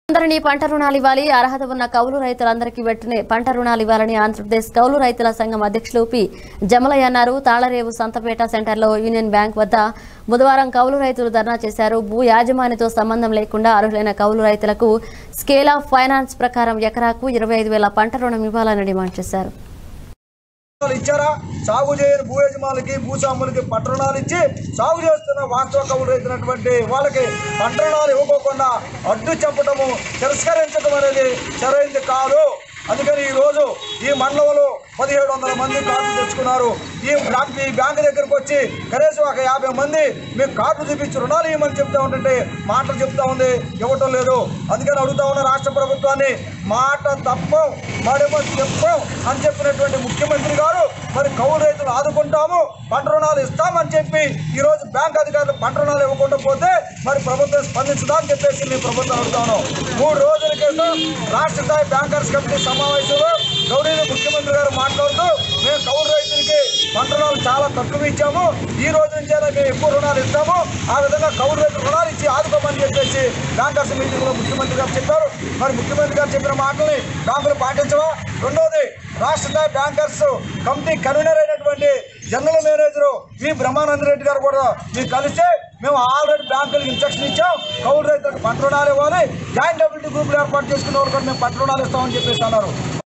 అందరినీ పంట రుణాలు ఇవ్వాలి అర్హత ఉన్న కౌలు రైతులందరికీ వెంటనే పంట రుణాలు ఇవ్వాలని ఆంధ్రప్రదేశ్ కౌలు రైతుల సంఘం అధ్యక్షులు పి జమలయ్య అన్నారు తాళరేవు సంతపేట సెంటర్లో యూనియన్ బ్యాంక్ వద్ద బుధవారం కౌలు రైతులు ధర్నా చేశారు భూ యాజమానితో సంబంధం లేకుండా అర్హులైన కౌలు రైతులకు స్కేల్ ఆఫ్ ఫైనాన్స్ ప్రకారం ఎకరాకు ఇరవై ఐదు వేల పంట రుణం ఇవ్వాలని డిమాండ్ చేశారు పట్టాలు ఇచ్చారా సాగు చేయని భూ యజమానులకి భూస్వాములకి పట్టణాలు ఇచ్చి సాగు చేస్తున్న వాస్తవ కవులు రైతున్నటువంటి వాళ్ళకి పట్టణాలు ఇవ్వకోకుండా అడ్డు చెప్పటము తిరస్కరించడం అనేది సరైనది కాదు అందుకని ఈ రోజు ఈ మండలంలో పదిహేడు వందల మంది కార్డులు తెచ్చుకున్నారు ఈ బ్యాంక్ ఈ బ్యాంక్ దగ్గరకు వచ్చి కనీసం ఒక యాభై మంది మీకు కార్డు చూపించి రుణాలు ఇవ్వమని చెప్తా ఉంటుంటే మాటలు చెప్తా ఉంది ఇవ్వటం లేదు అందుకని అడుగుతా ఉన్న రాష్ట్ర ప్రభుత్వాన్ని మాట తప్పం మరేమో చెప్పం అని చెప్పినటువంటి ముఖ్యమంత్రి గారు మరి కౌలు రైతులు ఆదుకుంటాము పంట రుణాలు ఇస్తామని చెప్పి ఈ రోజు బ్యాంక్ అధికారులు పంట రుణాలు ఇవ్వకుండా పోతే మరి ప్రభుత్వం స్పందించదా అని చెప్పేసి మేము ప్రభుత్వం అడుగుతాను మూడు రోజుల క్రితం రాష్ట్ర స్థాయి బ్యాంకర్స్ కమిటీ సమావేశంలో గౌరవ ముఖ్యమంత్రి గారు మాట్లాడుతూ మేము కౌలు రైతులకి పంట రుణాలు చాలా తక్కువ ఇచ్చాము ఈ రోజు నుంచే మేము ఎక్కువ రుణాలు ఇస్తాము ఆ విధంగా కౌలు రైతులు రుణాలు ఇచ్చి ఆదుకోమని చెప్పేసి బ్యాంకర్స్ మీటింగ్లో ముఖ్యమంత్రి గారు చెప్పారు మరి ముఖ్యమంత్రి గారు చెప్పిన మాటల్ని బ్యాంకులు పాటించవా రెండోది రాష్ట్ర స్థాయి బ్యాంకర్స్ కమిటీ కన్వీనర్ అయినటువంటి general manager V Brahmananda Reddy garu కూడా మీరు కలిస్తే మేము ఆల్రెడీ బ్యాంకులకు ఇన్స్ట్రక్షన్ ఇచ్చాం కౌలు రైతులకు పంట రుణాలు ఇవ్వాలి జాయింట్ డబిలిటీ గ్రూపులు ఏర్పాటు చేసుకున్న వాళ్ళు కూడా మేము పంట రుణాలు ఇస్తామని చెప్పేసి అన్నారు